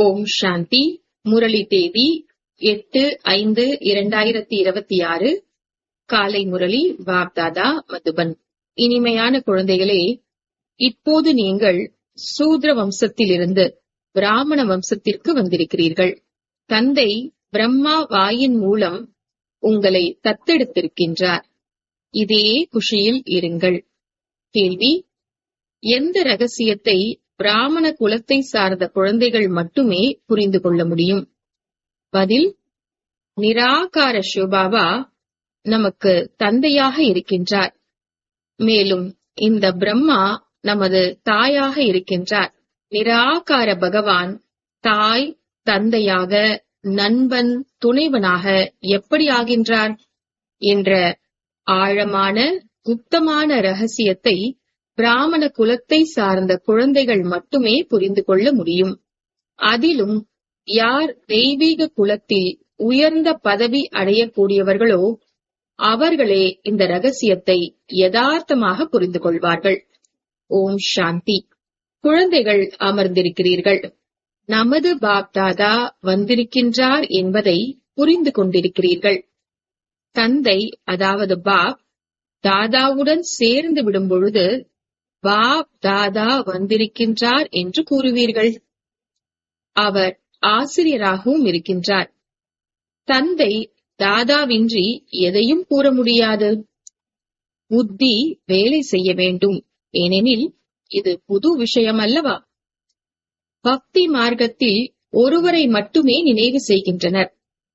ஓம் சாந்தி முரளி தேதி எட்டு ஐந்து இரண்டாயிரத்தி இருபத்தி ஆறு காலை முரளி வாப்தாதா மதுபன் இனிமையான குழந்தைகளே இப்போது நீங்கள் சூத்ர வம்சத்திலிருந்து பிராமண வம்சத்திற்கு வந்திருக்கிறீர்கள் தந்தை பிரம்மா வாயின் மூலம் உங்களை தத்தெடுத்திருக்கின்றார் இதே குஷியில் இருங்கள் கேள்வி எந்த ரகசியத்தை பிராமண குலத்தை சார்ந்த குழந்தைகள் மட்டுமே புரிந்து கொள்ள முடியும் பதில் நிராகார சிவபாபா நமக்கு தந்தையாக இருக்கின்றார் மேலும் இந்த பிரம்மா நமது தாயாக இருக்கின்றார் நிராகார பகவான் தாய் தந்தையாக நண்பன் துணைவனாக எப்படி ஆகின்றார் என்ற ஆழமான குப்தமான ரகசியத்தை பிராமண குலத்தை சார்ந்த குழந்தைகள் மட்டுமே புரிந்து கொள்ள முடியும் அதிலும் யார் தெய்வீக குலத்தில் உயர்ந்த பதவி அடையக்கூடியவர்களோ அவர்களே இந்த ரகசியத்தை யதார்த்தமாக புரிந்து கொள்வார்கள் ஓம் சாந்தி குழந்தைகள் அமர்ந்திருக்கிறீர்கள் நமது பாப்தாதா வந்திருக்கின்றார் என்பதை புரிந்து கொண்டிருக்கிறீர்கள் தந்தை அதாவது பாப் தாதாவுடன் சேர்ந்து விடும் பொழுது பாப் தாதா வந்திருக்கின்றார் என்று கூறுவீர்கள் அவர் ஆசிரியராகவும் இருக்கின்றார் தந்தை தாதாவின்றி எதையும் கூற முடியாது புத்தி வேலை செய்ய வேண்டும் ஏனெனில் இது புது விஷயம் அல்லவா பக்தி மார்க்கத்தில் ஒருவரை மட்டுமே நினைவு செய்கின்றனர்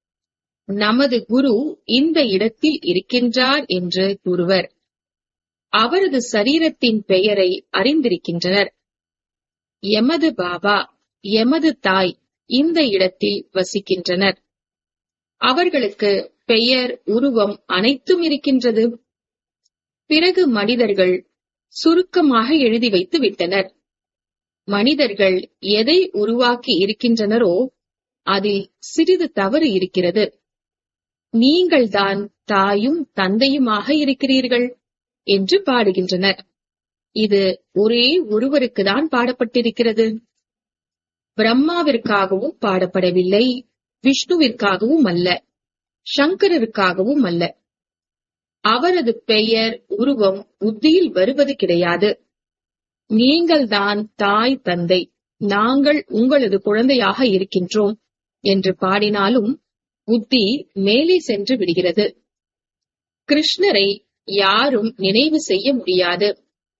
நமது குரு இந்த இடத்தில் இருக்கின்றார் என்று கூறுவர் அவரது சரீரத்தின் பெயரை அறிந்திருக்கின்றனர் எமது பாபா எமது தாய் இந்த இடத்தில் வசிக்கின்றனர் அவர்களுக்கு பெயர் உருவம் அனைத்தும் இருக்கின்றது பிறகு மனிதர்கள் சுருக்கமாக எழுதி வைத்து விட்டனர் மனிதர்கள் எதை உருவாக்கி இருக்கின்றனரோ அதில் சிறிது தவறு இருக்கிறது நீங்கள்தான் தாயும் தந்தையுமாக இருக்கிறீர்கள் என்று பாடுகின்றனர் இது ஒரே ஒருவருக்கு தான் பாடப்பட்டிருக்கிறது பிரம்மாவிற்காகவும் பாடப்படவில்லை விஷ்ணுவிற்காகவும் அல்ல சங்கரருக்காகவும் அல்ல அவரது பெயர் உருவம் புத்தியில் வருவது கிடையாது நீங்கள்தான் தாய் தந்தை நாங்கள் உங்களது குழந்தையாக இருக்கின்றோம் என்று பாடினாலும் புத்தி மேலே சென்று விடுகிறது கிருஷ்ணரை யாரும் நினைவு செய்ய முடியாது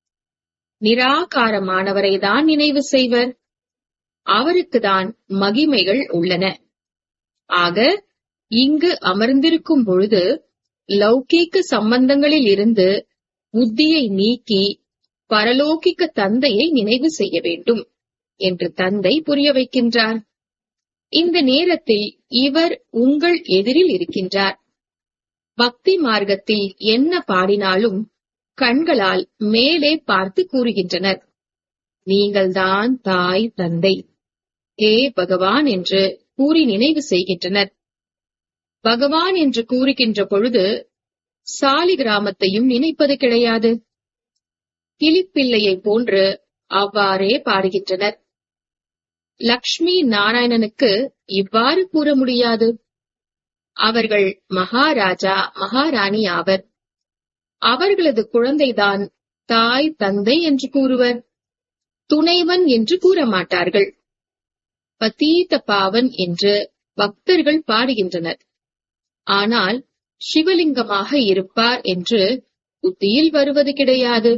நிராகாரமானவரை தான் நினைவு செய்வர் அவருக்குதான் மகிமைகள் உள்ளன ஆக இங்கு அமர்ந்திருக்கும் பொழுது லௌகீக சம்பந்தங்களில் இருந்து புத்தியை நீக்கி பரலோகிக்க தந்தையை நினைவு செய்ய வேண்டும் என்று தந்தை புரிய வைக்கின்றார் இந்த நேரத்தில் இவர் உங்கள் எதிரில் இருக்கின்றார் பக்தி மார்க்கத்தில் என்ன பாடினாலும் கண்களால் மேலே பார்த்து கூறுகின்றனர் நீங்கள்தான் தாய் தந்தை ஹே பகவான் என்று கூறி நினைவு செய்கின்றனர் பகவான் என்று கூறுகின்ற பொழுது சாலி கிராமத்தையும் நினைப்பது கிடையாது கிளிப்பிள்ளையை போன்று அவ்வாறே பாடுகின்றனர் லக்ஷ்மி நாராயணனுக்கு இவ்வாறு கூற முடியாது அவர்கள் மகாராஜா மகாராணி ஆவர் அவர்களது குழந்தைதான் தாய் தந்தை என்று கூறுவர் துணைவன் என்று கூற மாட்டார்கள் பதீத பாவன் என்று பக்தர்கள் பாடுகின்றனர் ஆனால் சிவலிங்கமாக இருப்பார் என்று புத்தியில் வருவது கிடையாது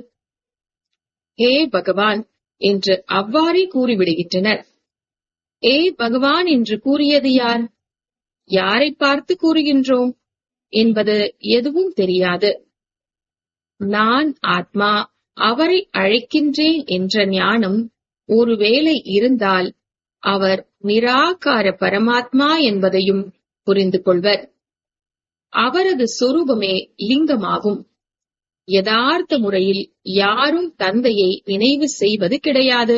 ஹே பகவான் என்று அவ்வாறே கூறிவிடுகின்றனர் ஏ பகவான் என்று கூறியது யார் யாரை பார்த்து கூறுகின்றோம் என்பது எதுவும் தெரியாது நான் ஆத்மா அவரை அழைக்கின்றேன் என்ற ஞானம் ஒருவேளை இருந்தால் அவர் நிராகார பரமாத்மா என்பதையும் புரிந்து கொள்வர் அவரது சொரூபமே லிங்கமாகும் யதார்த்த முறையில் யாரும் தந்தையை நினைவு செய்வது கிடையாது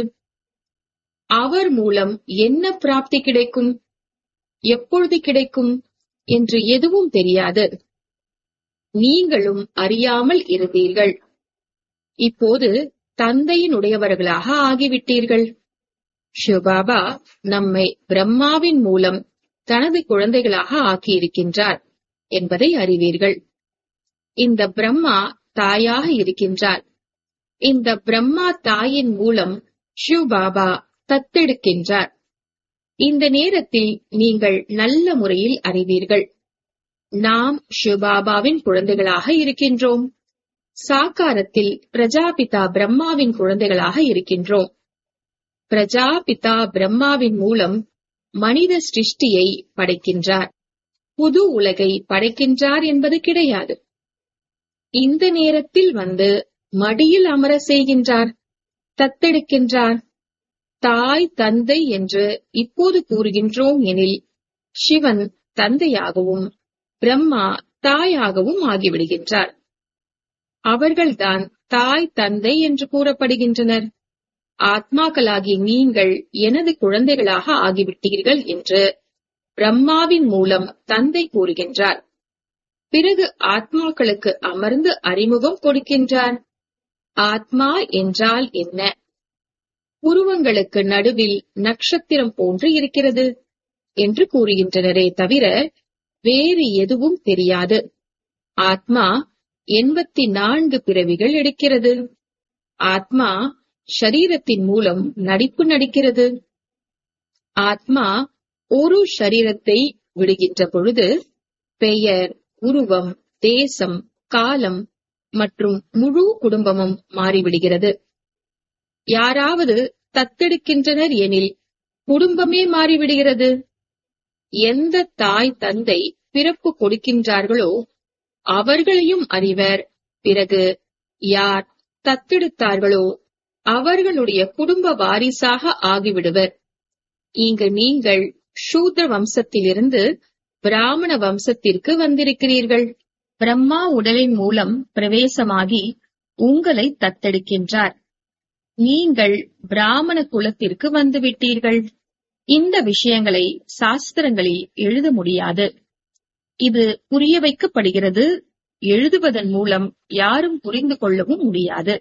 அவர் மூலம் என்ன பிராப்தி கிடைக்கும் எப்பொழுது கிடைக்கும் என்று எதுவும் தெரியாது நீங்களும் அறியாமல் இருந்தீர்கள் இப்போது தந்தையினுடையவர்களாக ஆகிவிட்டீர்கள் சிவபாபா நம்மை பிரம்மாவின் மூலம் தனது குழந்தைகளாக ஆக்கியிருக்கின்றார் என்பதை அறிவீர்கள் இந்த பிரம்மா தாயாக இருக்கின்றார் இந்த பிரம்மா தாயின் மூலம் சிவபாபா தத்தெடுக்கின்றார் இந்த நேரத்தில் நீங்கள் நல்ல முறையில் அறிவீர்கள் நாம் சிவபாபாவின் குழந்தைகளாக இருக்கின்றோம் சாக்காரத்தில் பிரஜாபிதா பிரம்மாவின் குழந்தைகளாக இருக்கின்றோம் பிரஜாபிதா பிரம்மாவின் மூலம் மனித சிருஷ்டியை படைக்கின்றார் புது உலகை படைக்கின்றார் என்பது கிடையாது இந்த நேரத்தில் வந்து மடியில் அமர செய்கின்றார் தத்தெடுக்கின்றார் தாய் தந்தை என்று இப்போது கூறுகின்றோம் எனில் சிவன் தந்தையாகவும் பிரம்மா தாயாகவும் ஆகிவிடுகின்றார் அவர்கள்தான் தாய் தந்தை என்று கூறப்படுகின்றனர் ஆத்மாக்களாகிய நீங்கள் எனது குழந்தைகளாக ஆகிவிட்டீர்கள் என்று பிரம்மாவின் மூலம் தந்தை கூறுகின்றார் பிறகு ஆத்மாக்களுக்கு அமர்ந்து அறிமுகம் கொடுக்கின்றார் ஆத்மா என்றால் என்ன உருவங்களுக்கு நடுவில் நட்சத்திரம் போன்று இருக்கிறது என்று கூறுகின்றனரே தவிர வேறு எதுவும் தெரியாது ஆத்மா எண்பத்தி நான்கு பிறவிகள் எடுக்கிறது ஆத்மா ஷரீரத்தின் மூலம் நடிப்பு நடிக்கிறது ஆத்மா ஒரு ஷரீரத்தை விடுகின்ற பொழுது பெயர் உருவம் தேசம் காலம் மற்றும் முழு குடும்பமும் மாறிவிடுகிறது யாராவது தத்தெடுக்கின்றனர் எனில் குடும்பமே மாறிவிடுகிறது எந்த தாய் தந்தை பிறப்பு கொடுக்கின்றார்களோ அவர்களையும் அறிவர் பிறகு யார் தத்தெடுத்தார்களோ அவர்களுடைய குடும்ப வாரிசாக ஆகிவிடுவர் இங்கு நீங்கள் சூத்ர வம்சத்திலிருந்து பிராமண வம்சத்திற்கு வந்திருக்கிறீர்கள் பிரம்மா உடலின் மூலம் பிரவேசமாகி உங்களை தத்தெடுக்கின்றார் நீங்கள் பிராமண குலத்திற்கு வந்துவிட்டீர்கள் இந்த விஷயங்களை சாஸ்திரங்களில் எழுத முடியாது இது புரிய வைக்கப்படுகிறது எழுதுவதன் மூலம் யாரும் புரிந்து கொள்ளவும் முடியாது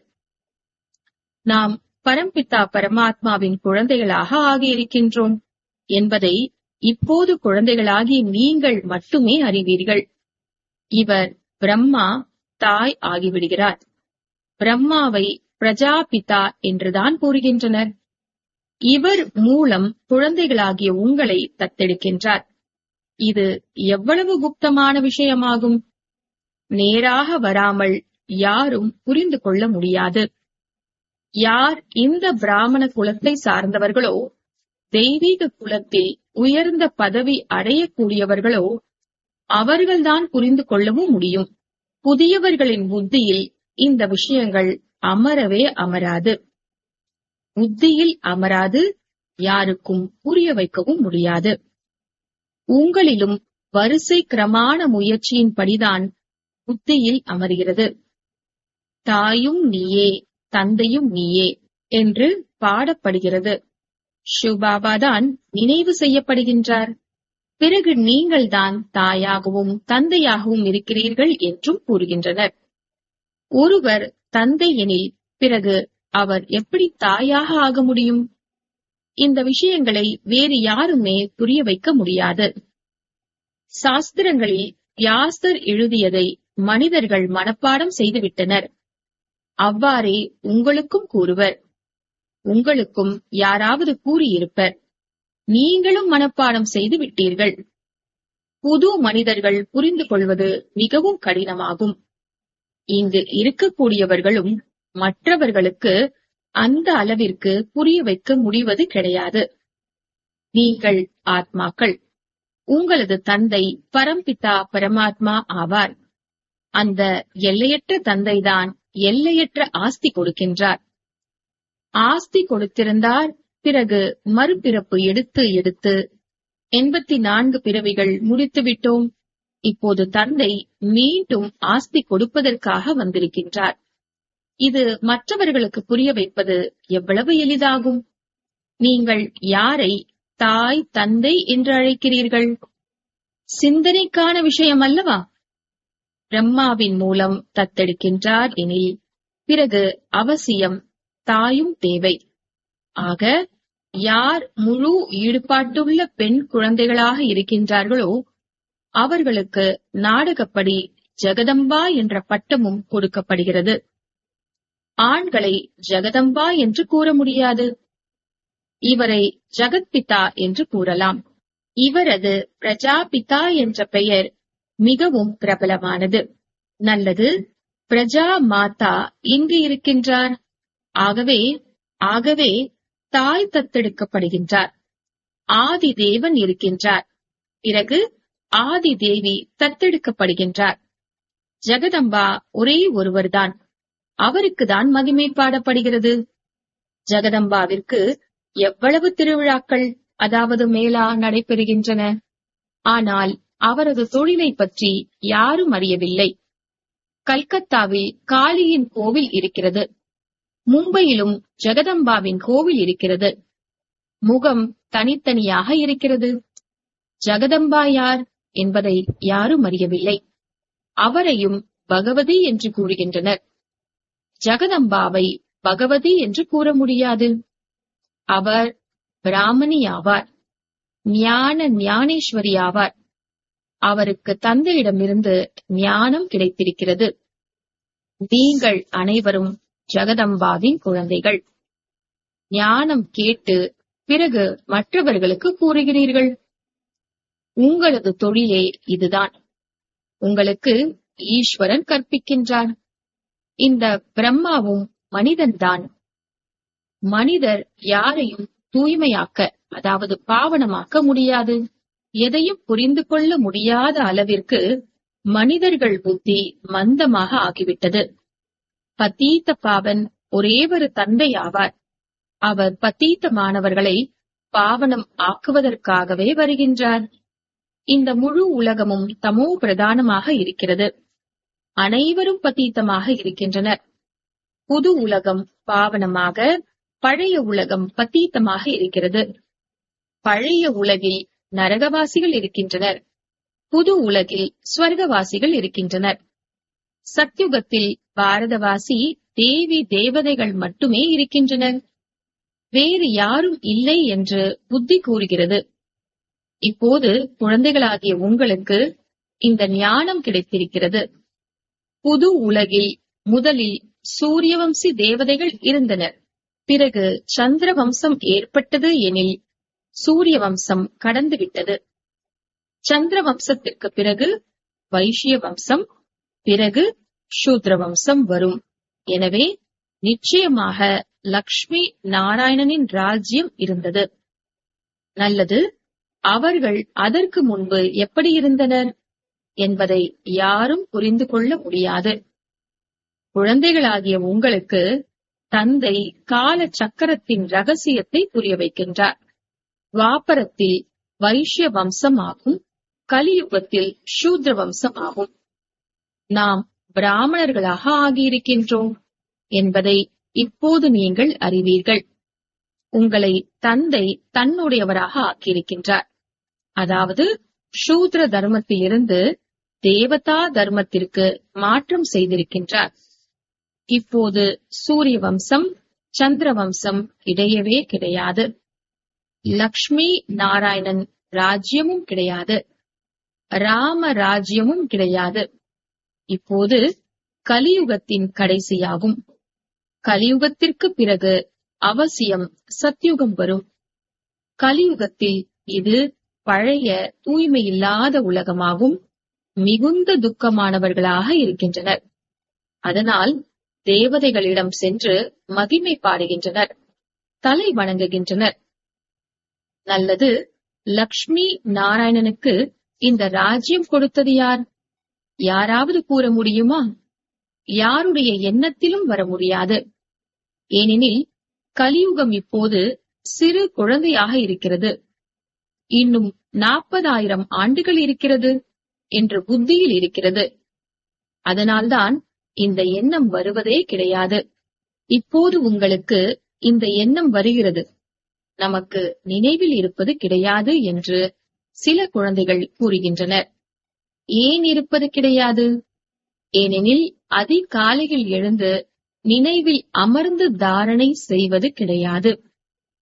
நாம் பரம்பிதா பரமாத்மாவின் குழந்தைகளாக ஆகியிருக்கின்றோம் என்பதை இப்போது குழந்தைகளாகி நீங்கள் மட்டுமே அறிவீர்கள் இவர் பிரம்மா தாய் ஆகிவிடுகிறார் பிரம்மாவை பிரஜாபிதா என்றுதான் கூறுகின்றனர் இவர் மூலம் குழந்தைகளாகிய உங்களை தத்தெடுக்கின்றார் இது எவ்வளவு குப்தமான விஷயமாகும் நேராக வராமல் யாரும் புரிந்து கொள்ள முடியாது யார் இந்த பிராமண குலத்தை சார்ந்தவர்களோ தெய்வீக குலத்தில் உயர்ந்த பதவி அடையக்கூடியவர்களோ அவர்கள்தான் புரிந்து கொள்ளவும் முடியும் புதியவர்களின் புத்தியில் இந்த விஷயங்கள் அமரவே அமராது புத்தியில் அமராது யாருக்கும் புரிய வைக்கவும் முடியாது உங்களிலும் வரிசை கிரமான முயற்சியின்படிதான் புத்தியில் அமர்கிறது தாயும் நீயே தந்தையும் நீயே என்று பாடப்படுகிறது சிவபாபாதான் நினைவு செய்யப்படுகின்றார் பிறகு நீங்கள்தான் தாயாகவும் தந்தையாகவும் இருக்கிறீர்கள் என்றும் கூறுகின்றனர் ஒருவர் தந்தை எனில் பிறகு அவர் எப்படி தாயாக ஆக முடியும் இந்த விஷயங்களை வேறு யாருமே புரிய வைக்க முடியாது சாஸ்திரங்களில் வியாசர் எழுதியதை மனிதர்கள் மனப்பாடம் செய்துவிட்டனர் அவ்வாறே உங்களுக்கும் கூறுவர் உங்களுக்கும் யாராவது கூறியிருப்பர் நீங்களும் மனப்பாடம் செய்து விட்டீர்கள் புது மனிதர்கள் புரிந்து கொள்வது மிகவும் கடினமாகும் இங்கு இருக்கக்கூடியவர்களும் மற்றவர்களுக்கு அந்த அளவிற்கு புரிய வைக்க முடிவது கிடையாது நீங்கள் ஆத்மாக்கள் உங்களது தந்தை பரம்பிதா பரமாத்மா ஆவார் அந்த எல்லையற்ற தந்தைதான் எல்லையற்ற ஆஸ்தி கொடுக்கின்றார் ஆஸ்தி கொடுத்திருந்தார் பிறகு மறுபிறப்பு எடுத்து எடுத்து எண்பத்தி நான்கு பிறவிகள் முடித்து விட்டோம் இப்போது தந்தை மீண்டும் ஆஸ்தி கொடுப்பதற்காக வந்திருக்கின்றார் இது மற்றவர்களுக்கு புரிய வைப்பது எவ்வளவு எளிதாகும் நீங்கள் யாரை தாய் தந்தை என்று அழைக்கிறீர்கள் சிந்தனைக்கான விஷயம் அல்லவா பிரம்மாவின் மூலம் தத்தெடுக்கின்றார் எனில் பிறகு அவசியம் தாயும் தேவை ஆக யார் முழு ஈடுபாட்டுள்ள பெண் குழந்தைகளாக இருக்கின்றார்களோ அவர்களுக்கு நாடகப்படி ஜெகதம்பா என்ற பட்டமும் கொடுக்கப்படுகிறது ஆண்களை ஜெகதம்பா என்று கூற முடியாது இவரை ஜெகத்பிதா என்று கூறலாம் இவரது பிரஜாபிதா என்ற பெயர் மிகவும் பிரபலமானது நல்லது பிரஜா மாதா இங்கு இருக்கின்றார் ஆகவே ஆகவே தாய் தத்தெடுக்கப்படுகின்றார் ஆதி தேவன் இருக்கின்றார் பிறகு ஆதி தேவி தத்தெடுக்கப்படுகின்றார் ஜெகதம்பா ஒரே ஒருவர்தான் அவருக்குதான் மகிமை பாடப்படுகிறது ஜெகதம்பாவிற்கு எவ்வளவு திருவிழாக்கள் அதாவது மேலா நடைபெறுகின்றன ஆனால் அவரது தொழிலை பற்றி யாரும் அறியவில்லை கல்கத்தாவில் காளியின் கோவில் இருக்கிறது மும்பையிலும் ஜெகதம்பாவின் கோவில் இருக்கிறது முகம் தனித்தனியாக இருக்கிறது ஜெகதம்பா யார் என்பதை யாரும் அறியவில்லை அவரையும் பகவதி என்று கூறுகின்றனர் ஜெகதம்பாவை பகவதி என்று கூற முடியாது அவர் பிராமணி ஆவார் ஞான ஞானேஸ்வரி ஆவார் அவருக்கு தந்தையிடமிருந்து ஞானம் கிடைத்திருக்கிறது நீங்கள் அனைவரும் ஜெகதம்பாவின் குழந்தைகள் ஞானம் கேட்டு பிறகு மற்றவர்களுக்கு கூறுகிறீர்கள் உங்களது தொழிலே இதுதான் உங்களுக்கு ஈஸ்வரன் கற்பிக்கின்றார் இந்த பிரம்மாவும் மனிதன்தான் மனிதர் யாரையும் தூய்மையாக்க அதாவது பாவனமாக்க முடியாது எதையும் புரிந்து கொள்ள முடியாத அளவிற்கு மனிதர்கள் புத்தி மந்தமாக ஆகிவிட்டது பத்தீத்த பாவன் ஒரே ஒரு தந்தை ஆவார் அவர் பத்தீத்தமானவர்களை பாவனம் ஆக்குவதற்காகவே வருகின்றார் இந்த முழு உலகமும் தமோ பிரதானமாக இருக்கிறது அனைவரும் பத்தீத்தமாக இருக்கின்றனர் புது உலகம் பாவனமாக பழைய உலகம் பத்தீத்தமாக இருக்கிறது பழைய உலகில் நரகவாசிகள் இருக்கின்றனர் புது உலகில் ஸ்வர்கவாசிகள் இருக்கின்றனர் சத்யுகத்தில் பாரதவாசி தேவி தேவதைகள் மட்டுமே இருக்கின்றனர் வேறு யாரும் இல்லை என்று புத்தி கூறுகிறது இப்போது குழந்தைகளாகிய உங்களுக்கு இந்த ஞானம் கிடைத்திருக்கிறது புது உலகில் முதலில் சூரியவம்சி தேவதைகள் இருந்தனர் பிறகு சந்திர வம்சம் ஏற்பட்டது எனில் சூரிய வம்சம் கடந்துவிட்டது சந்திர வம்சத்திற்கு பிறகு வைஷ்ய வம்சம் பிறகு சூத்ர வம்சம் வரும் எனவே நிச்சயமாக லக்ஷ்மி நாராயணனின் ராஜ்யம் இருந்தது நல்லது அவர்கள் அதற்கு முன்பு எப்படி இருந்தனர் என்பதை யாரும் புரிந்து கொள்ள முடியாது குழந்தைகளாகிய உங்களுக்கு தந்தை கால சக்கரத்தின் ரகசியத்தை புரிய வைக்கின்றார் துவாபரத்தில் வைஷ்ய வம்சம் ஆகும் கலியுகத்தில் சூத்ர வம்சம் ஆகும் நாம் பிராமணர்களாக ஆகியிருக்கின்றோம் என்பதை இப்போது நீங்கள் அறிவீர்கள் உங்களை தந்தை தன்னுடையவராக ஆக்கியிருக்கின்றார் அதாவது சூத்ர தர்மத்திலிருந்து தேவதா தர்மத்திற்கு மாற்றம் செய்திருக்கின்றார் இப்போது சூரிய வம்சம் சந்திர வம்சம் கிடையவே கிடையாது லக்ஷ்மி நாராயணன் ராஜ்யமும் கிடையாது ராம ராஜ்யமும் கிடையாது இப்போது கலியுகத்தின் கடைசியாகும் கலியுகத்திற்கு பிறகு அவசியம் சத்யுகம் வரும் கலியுகத்தில் இது பழைய தூய்மையில்லாத உலகமாகும் மிகுந்த துக்கமானவர்களாக இருக்கின்றனர் அதனால் தேவதைகளிடம் சென்று மகிமை பாடுகின்றனர் தலை வணங்குகின்றனர் நல்லது லக்ஷ்மி நாராயணனுக்கு இந்த ராஜ்யம் கொடுத்தது யார் யாராவது கூற முடியுமா யாருடைய எண்ணத்திலும் வர முடியாது ஏனெனில் கலியுகம் இப்போது சிறு குழந்தையாக இருக்கிறது இன்னும் நாற்பதாயிரம் ஆண்டுகள் இருக்கிறது என்று புத்தியில் இருக்கிறது அதனால்தான் இந்த எண்ணம் வருவதே கிடையாது இப்போது உங்களுக்கு இந்த எண்ணம் வருகிறது நமக்கு நினைவில் இருப்பது கிடையாது என்று சில குழந்தைகள் கூறுகின்றனர் ஏன் இருப்பது கிடையாது ஏனெனில் அதிகாலையில் எழுந்து நினைவில் அமர்ந்து தாரணை செய்வது கிடையாது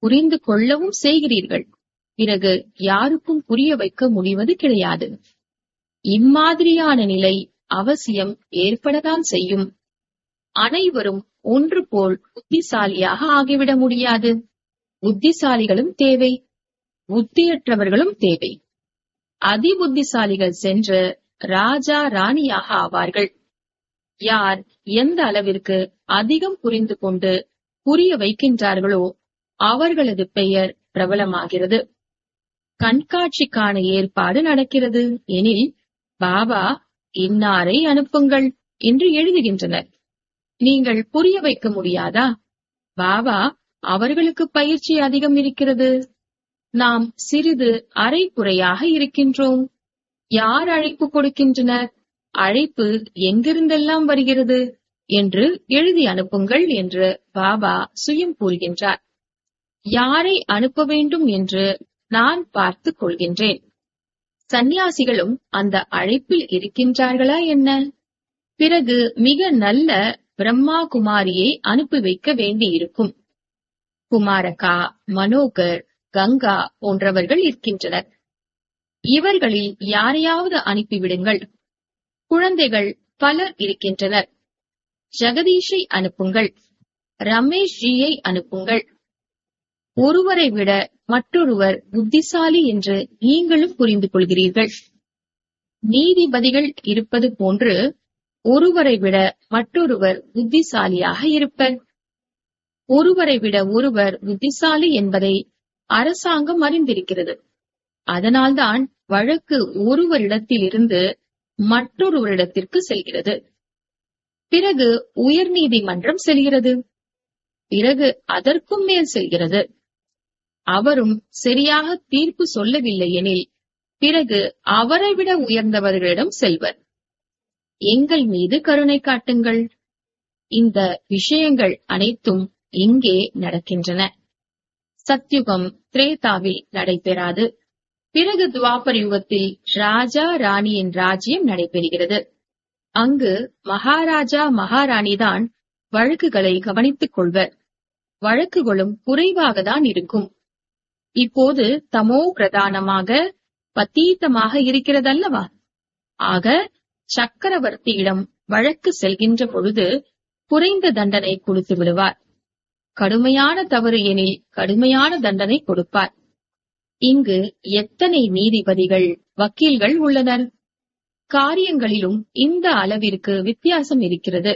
புரிந்து கொள்ளவும் செய்கிறீர்கள் பிறகு யாருக்கும் புரிய வைக்க முடிவது கிடையாது இம்மாதிரியான நிலை அவசியம் ஏற்படத்தான் செய்யும் அனைவரும் ஒன்று போல் புத்திசாலியாக ஆகிவிட முடியாது புத்திசாலிகளும் தேவை புத்தியற்றவர்களும் தேவை அதிபுத்திசாலிகள் சென்று ராஜா ராணியாக ஆவார்கள் யார் எந்த அளவிற்கு அதிகம் புரிந்து கொண்டு புரிய வைக்கின்றார்களோ அவர்களது பெயர் பிரபலமாகிறது கண்காட்சிக்கான ஏற்பாடு நடக்கிறது எனில் பாபா இன்னாரை அனுப்புங்கள் என்று எழுதுகின்றனர் நீங்கள் புரிய வைக்க முடியாதா பாபா அவர்களுக்கு பயிற்சி அதிகம் இருக்கிறது நாம் சிறிது அரை குறையாக இருக்கின்றோம் யார் அழைப்பு கொடுக்கின்றனர் அழைப்பு எங்கிருந்தெல்லாம் வருகிறது என்று எழுதி அனுப்புங்கள் என்று பாபா சுயம் கூறுகின்றார் யாரை அனுப்ப வேண்டும் என்று நான் பார்த்துக் கொள்கின்றேன் சந்நியாசிகளும் அந்த அழைப்பில் இருக்கின்றார்களா என்ன பிறகு மிக நல்ல பிரம்மா குமாரியை அனுப்பி வைக்க வேண்டியிருக்கும் குமாரகா மனோகர் கங்கா போன்றவர்கள் இருக்கின்றனர் இவர்களில் யாரையாவது அனுப்பிவிடுங்கள் குழந்தைகள் பலர் இருக்கின்றனர் ஜெகதீஷை அனுப்புங்கள் ரமேஷ் ஜியை அனுப்புங்கள் ஒருவரை விட மற்றொருவர் புத்திசாலி என்று நீங்களும் புரிந்து கொள்கிறீர்கள் நீதிபதிகள் இருப்பது போன்று ஒருவரை விட மற்றொருவர் புத்திசாலியாக இருப்பர் ஒருவரை விட ஒருவர் புத்திசாலி என்பதை அரசாங்கம் அறிந்திருக்கிறது அதனால்தான் வழக்கு ஒருவரிடத்திலிருந்து மற்றொருவரிடத்திற்கு செல்கிறது பிறகு உயர் நீதிமன்றம் செல்கிறது பிறகு அதற்கும் மேல் செல்கிறது அவரும் சரியாக தீர்ப்பு சொல்லவில்லை எனில் பிறகு அவரை விட உயர்ந்தவர்களிடம் செல்வர் எங்கள் மீது கருணை காட்டுங்கள் இந்த விஷயங்கள் அனைத்தும் இங்கே நடக்கின்றன சத்யுகம் திரேதாவில் நடைபெறாது பிறகு துவாபர் யுகத்தில் ராஜா ராணியின் ராஜ்யம் நடைபெறுகிறது அங்கு மகாராஜா மகாராணிதான் வழக்குகளை கவனித்துக் கொள்வர் வழக்குகளும் குறைவாக தான் இருக்கும் இப்போது தமோ பிரதானமாக பத்தீத்தமாக இருக்கிறதல்லவா ஆக சக்கரவர்த்தியிடம் வழக்கு செல்கின்ற பொழுது குறைந்த தண்டனை கொடுத்து விடுவார் கடுமையான தவறு எனில் கடுமையான தண்டனை கொடுப்பார் இங்கு எத்தனை நீதிபதிகள் வக்கீல்கள் உள்ளனர் காரியங்களிலும் இந்த அளவிற்கு வித்தியாசம் இருக்கிறது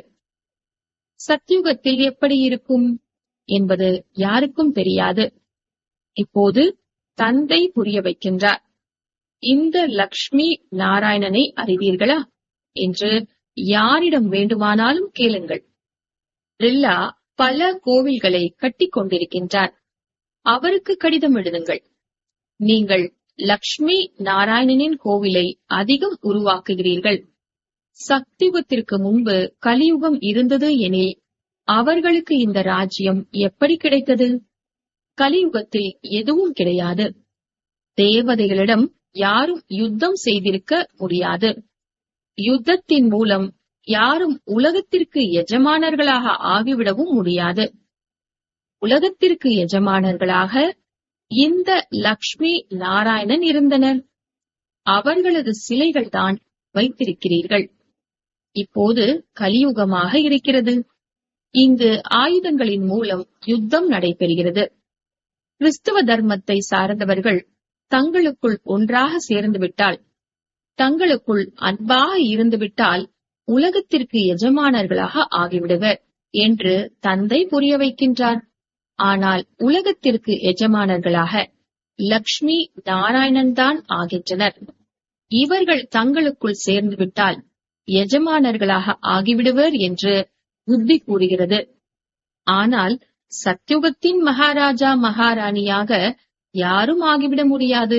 சத்யுகத்தில் எப்படி இருக்கும் என்பது யாருக்கும் தெரியாது இப்போது தந்தை புரிய வைக்கின்றார் இந்த லக்ஷ்மி நாராயணனை அறிவீர்களா என்று யாரிடம் வேண்டுமானாலும் கேளுங்கள் ரில்லா பல கோவில்களை கட்டிக் கொண்டிருக்கின்றார் அவருக்கு கடிதம் எழுதுங்கள் நீங்கள் லக்ஷ்மி நாராயணனின் கோவிலை அதிகம் உருவாக்குகிறீர்கள் சக்தியுகத்திற்கு முன்பு கலியுகம் இருந்தது எனில் அவர்களுக்கு இந்த ராஜ்யம் எப்படி கிடைத்தது கலியுகத்தில் எதுவும் கிடையாது தேவதைகளிடம் யாரும் யுத்தம் செய்திருக்க முடியாது யுத்தத்தின் மூலம் யாரும் உலகத்திற்கு எஜமானர்களாக ஆகிவிடவும் முடியாது உலகத்திற்கு எஜமானர்களாக இந்த லக்ஷ்மி நாராயணன் இருந்தனர் அவர்களது சிலைகள் தான் வைத்திருக்கிறீர்கள் இப்போது கலியுகமாக இருக்கிறது இங்கு ஆயுதங்களின் மூலம் யுத்தம் நடைபெறுகிறது கிறிஸ்துவ தர்மத்தை சார்ந்தவர்கள் தங்களுக்குள் ஒன்றாக சேர்ந்துவிட்டால் தங்களுக்குள் அன்பாக இருந்துவிட்டால் உலகத்திற்கு எஜமானர்களாக ஆகிவிடுவர் என்று தந்தை புரிய வைக்கின்றார் ஆனால் உலகத்திற்கு எஜமானர்களாக லக்ஷ்மி நாராயணன் தான் ஆகின்றனர் இவர்கள் தங்களுக்குள் சேர்ந்துவிட்டால் எஜமானர்களாக ஆகிவிடுவர் என்று புத்தி கூறுகிறது ஆனால் சத்யுகத்தின் மகாராஜா மகாராணியாக யாரும் ஆகிவிட முடியாது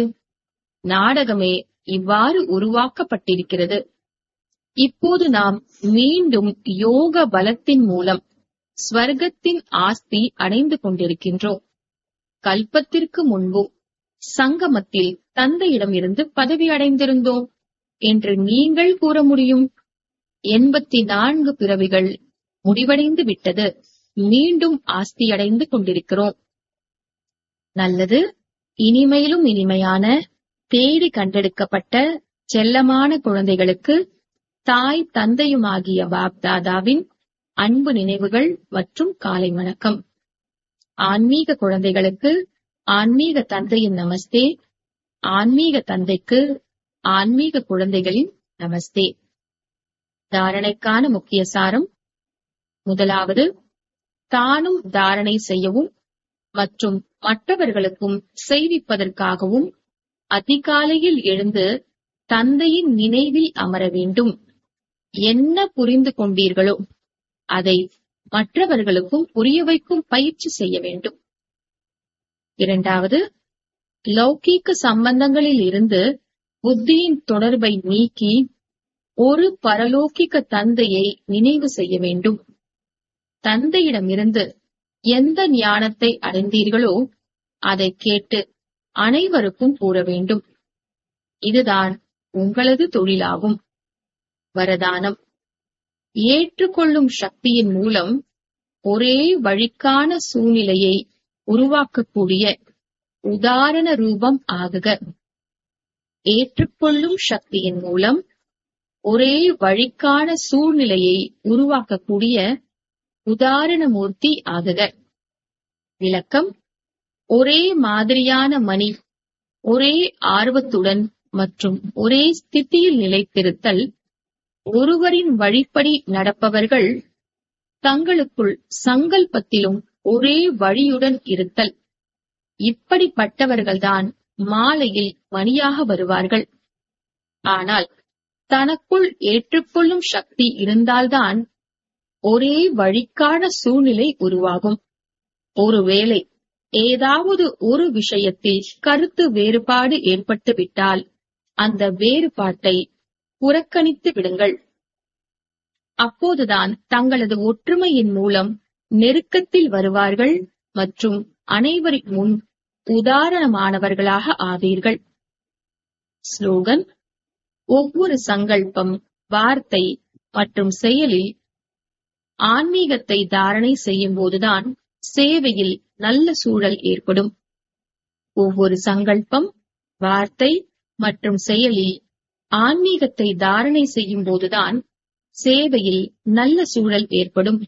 நாடகமே இவ்வாறு உருவாக்கப்பட்டிருக்கிறது இப்போது நாம் மீண்டும் யோக பலத்தின் மூலம் ஸ்வர்க்கத்தின் ஆஸ்தி அடைந்து கொண்டிருக்கின்றோம் கல்பத்திற்கு முன்பும் சங்கமத்தில் தந்தையிடமிருந்து பதவி அடைந்திருந்தோம் என்று நீங்கள் கூற முடியும் எண்பத்தி நான்கு பிறவிகள் முடிவடைந்து விட்டது மீண்டும் ஆஸ்தி அடைந்து கொண்டிருக்கிறோம் நல்லது இனிமையிலும் இனிமையான தேடி கண்டெடுக்கப்பட்ட செல்லமான குழந்தைகளுக்கு தாய் தந்தையுமாகிய பாப்தாதாவின் அன்பு நினைவுகள் மற்றும் காலை வணக்கம் ஆன்மீக குழந்தைகளுக்கு ஆன்மீக தந்தையின் நமஸ்தே ஆன்மீக தந்தைக்கு ஆன்மீக குழந்தைகளின் நமஸ்தே தாரணைக்கான முக்கிய சாரம் முதலாவது தானும் தாரணை செய்யவும் மற்றும் மற்றவர்களுக்கும் செய்விப்பதற்காகவும் அதிகாலையில் எழுந்து தந்தையின் நினைவில் அமர வேண்டும் என்ன புரிந்து கொண்டீர்களோ அதை மற்றவர்களுக்கும் புரிய வைக்கும் பயிற்சி செய்ய வேண்டும் இரண்டாவது லௌகீக சம்பந்தங்களில் இருந்து புத்தியின் தொடர்பை நீக்கி ஒரு பரலோகிக தந்தையை நினைவு செய்ய வேண்டும் தந்தையிடமிருந்து எந்த ஞானத்தை அடைந்தீர்களோ அதை கேட்டு அனைவருக்கும் கூற வேண்டும் இதுதான் உங்களது தொழிலாகும் வரதானம் ஏற்றுக்கொள்ளும் சக்தியின் மூலம் ஒரே வழிக்கான சூழ்நிலையை உருவாக்கக்கூடிய உதாரண ரூபம் ஆகுக ஏற்றுக்கொள்ளும் சக்தியின் மூலம் ஒரே வழிக்கான சூழ்நிலையை உருவாக்கக்கூடிய உதாரணமூர்த்தி ஆகுக விளக்கம் ஒரே மாதிரியான மணி ஒரே ஆர்வத்துடன் மற்றும் ஒரே ஸ்திதியில் நிலைத்திருத்தல் ஒருவரின் வழிப்படி நடப்பவர்கள் தங்களுக்குள் சங்கல்பத்திலும் ஒரே வழியுடன் இருத்தல் இப்படிப்பட்டவர்கள்தான் மாலையில் மணியாக வருவார்கள் ஆனால் தனக்குள் ஏற்றுக்கொள்ளும் சக்தி இருந்தால்தான் ஒரே வழிக்கான சூழ்நிலை உருவாகும் ஒருவேளை ஏதாவது ஒரு விஷயத்தில் கருத்து வேறுபாடு ஏற்பட்டுவிட்டால் அந்த வேறுபாட்டை புறக்கணித்து விடுங்கள் அப்போதுதான் தங்களது ஒற்றுமையின் மூலம் நெருக்கத்தில் வருவார்கள் மற்றும் அனைவரின் முன் உதாரணமானவர்களாக ஆவீர்கள் ஸ்லோகன் ஒவ்வொரு சங்கல்பம் வார்த்தை மற்றும் செயலில் ஆன்மீகத்தை தாரணை செய்யும் போதுதான் சேவையில் நல்ல சூழல் ஏற்படும் ஒவ்வொரு சங்கல்பம் வார்த்தை மற்றும் செயலில் ஆன்மீகத்தை தாரணை செய்யும் போதுதான் சேவையில் நல்ல சூழல் ஏற்படும்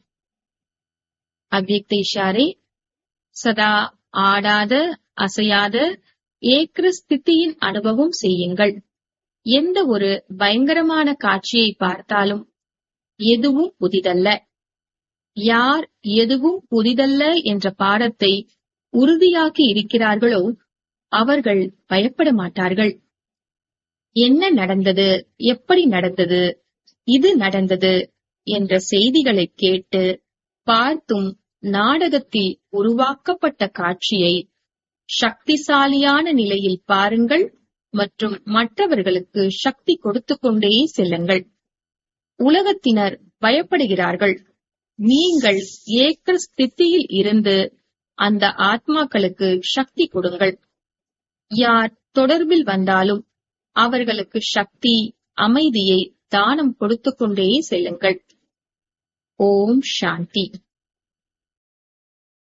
அவ்யக்த இஷாரே சதா ஆடாத அசையாத ஏக்கிர ஸ்திதியின் அனுபவம் செய்யுங்கள் எந்த ஒரு பயங்கரமான காட்சியை பார்த்தாலும் எதுவும் புதிதல்ல யார் எதுவும் புதிதல்ல என்ற பாடத்தை உறுதியாக்கி இருக்கிறார்களோ அவர்கள் பயப்பட மாட்டார்கள் என்ன நடந்தது எப்படி நடந்தது இது நடந்தது என்ற செய்திகளை கேட்டு பார்த்தும் நாடகத்தில் உருவாக்கப்பட்ட காட்சியை சக்திசாலியான நிலையில் பாருங்கள் மற்றும் மற்றவர்களுக்கு சக்தி கொடுத்து கொண்டே செல்லுங்கள் உலகத்தினர் பயப்படுகிறார்கள் நீங்கள் ஏக்க ஸ்திதியில் இருந்து அந்த ஆத்மாக்களுக்கு சக்தி கொடுங்கள் யார் தொடர்பில் வந்தாலும் அவர்களுக்கு சக்தி அமைதியை தானம் கொடுத்து கொண்டே செல்லுங்கள் ஓம் சாந்தி